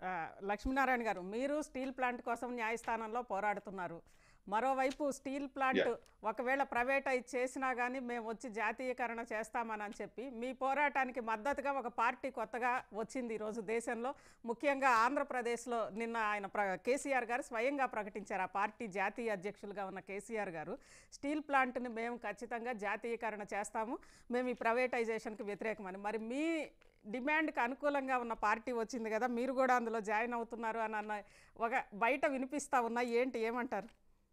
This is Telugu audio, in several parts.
ఆ, లక్ష్మీనారాయణ గారు మీరు స్టీల్ ప్లాంట్ కోసం న్యాయస్థానంలో పోరాడుతున్నారు మరోవైపు స్టీల్ ప్లాంట్ ఒకవేళ ప్రైవేటైజ్ చేసినా కానీ మేము వచ్చి జాతీయకరణ చేస్తామని అని చెప్పి మీ పోరాటానికి మద్దతుగా ఒక పార్టీ కొత్తగా వచ్చింది ఈరోజు దేశంలో ముఖ్యంగా ఆంధ్రప్రదేశ్లో నిన్న ఆయన ప్ర కేసీఆర్ గారు స్వయంగా ప్రకటించారు ఆ పార్టీ జాతీయ అధ్యక్షులుగా ఉన్న కేసీఆర్ గారు స్టీల్ ప్లాంట్ని మేము ఖచ్చితంగా జాతీయకరణ చేస్తాము మేము ఈ ప్రైవేటైజేషన్కి వ్యతిరేకమని మరి మీ డిమాండ్కి అనుకూలంగా ఉన్న పార్టీ వచ్చింది కదా మీరు కూడా అందులో జాయిన్ అవుతున్నారు అని అన్న ఒక బయట వినిపిస్తా ఉన్నాయి ఏంటి ఏమంటారు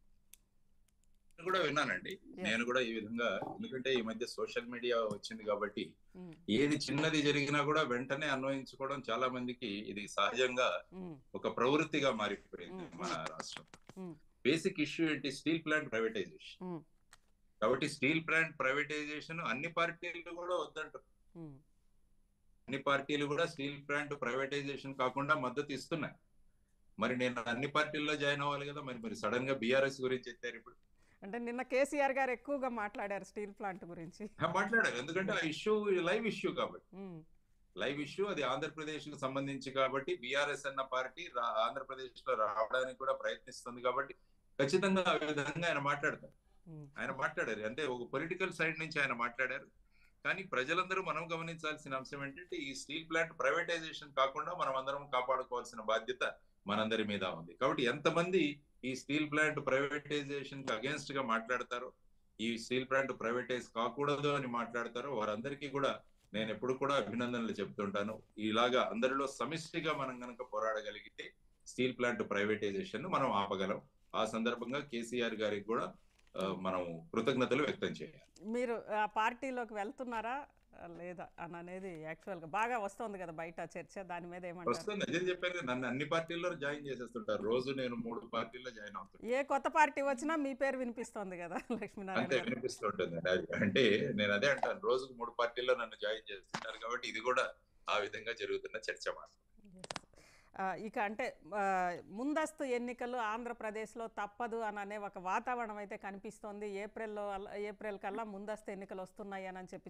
నేను కూడా విన్నానండి నేను కూడా ఈ విధంగా ఎందుకంటే ఈ మధ్య సోషల్ మీడియా వచ్చింది కాబట్టి ఉమ్, ఏది చిన్నది జరిగినా కూడా వెంటనే అన్వయించుకోవడం చాలా మందికి ఇది సహజంగా ఉమ్, ఒక ప్రవృత్తిగా మారిపోయింది మన రాష్ట్రం ఉమ్, బేసిక్ ఇష్యూ ఏంటి స్టీల్ ప్లాంట్ ప్రైవేటైజేషన్ ఉమ్, కాబట్టి స్టీల్ ప్లాంట్ ప్రైవేటైజేషన్ అన్ని పార్టీలు కూడా వద్దంటారు ఉమ్, అన్ని పార్టీలు కూడా స్టీల్ ప్లాంట్ ప్రైవేటైజేషన్ కాకుండా మద్దతు ఇస్తున్నాయి మరి నేను అన్ని పార్టీల్లో జాయిన్ అవ్వాలి కదా మరి మరి సడన్ గా బీఆర్ఎస్ గురించి ఎత్తారు ఇప్పుడు అంటే నిన్న కేసీఆర్ గారు ఎక్కువగా మాట్లాడారు స్టీల్ ప్లాంట్ గురించి ఆ, మాట్లాడారు ఎందుకంటే ఆ ఇష్యూ లైవ్ ఇష్యూ కాబట్టి ఉమ్, లైవ్ ఇష్యూ అది ఆంధ్రప్రదేశ్ కు సంబంధించి కాబట్టి బీఆర్ఎస్ అన్న పార్టీ రా- ఆంధ్రప్రదేశ్ లో రావడానికి కూడా ప్రయత్నిస్తుంది కాబట్టి ఖచ్చితంగా ఆ విధంగా ఆయన మాట్లాడతారు ఉమ్, ఆయన మాట్లాడారు అంటే ఒక పొలిటికల్ సైడ్ నుంచి ఆయన మాట్లాడారు కానీ ప్రజలందరూ మనం గమనించాల్సిన అంశం ఏంటంటే ఈ స్టీల్ ప్లాంట్ ప్రైవేటైజేషన్ కాకుండా మనం అందరం కాపాడుకోవాల్సిన బాధ్యత మనందరి మీద ఉంది కాబట్టి ఎంతమంది ఈ స్టీల్ ప్లాంట్ ప్రైవేటైజేషన్ కి అగేన్స్ట్ గా మాట్లాడతారో ఈ స్టీల్ ప్లాంట్ ప్రైవేటైజ్ కాకూడదు అని మాట్లాడతారో వారందరికీ కూడా నేను ఎప్పుడు కూడా అభినందనలు చెప్తుంటాను ఇలాగా అందరిలో సమిష్టిగా మనం గనక పోరాడగలిగితే స్టీల్ ప్లాంట్ ప్రైవేటైజేషన్ మనం ఆపగలం ఆ సందర్భంగా కేసీఆర్ గారికి కూడా ఆ, మనం కృతజ్ఞతలు వ్యక్తం చేయాలి మీరు ఆ పార్టీలోకి వెళ్తున్నారా లేదా అని అనేది యాక్చువల్గా బాగా వస్తుంది కదా బయట చర్చ దాని మీద ఏమంటారు వస్తుంది అదే చెప్పాను కదా, నన్ను అన్ని పార్టీల్లో జాయిన్ చేసేస్తుంటారు రోజు నేను మూడు పార్టీల్లో జాయిన్ అవుతుంటాను ఏ కొత్త పార్టీ వచ్చినా మీ పేరు వినిపిస్తోంది కదా లక్ష్మీనారాయణ అంతే గారు వినిపిస్తుంటుంది అది- అంటే నేను అదే అంటాను రోజుకు మూడు పార్టీల్లో నన్ను జాయిన్ చేస్తుంటారు కాబట్టి ఇది కూడా ఆ విధంగా జరుగుతున్న చర్చ మాట Yes. ఆ, ఇక అంటే ఆ, ముందస్తు ఎన్నికలు ఆంధ్రప్రదేశ్లో తప్పదు అని అనే ఒక వాతావరణం అయితే కనిపిస్తోంది ఏప్రిల్లో అల్ల- ఏప్రిల్ కల్లా ముందస్తు ఎన్నికలు వస్తున్నాయి అని చెప్పి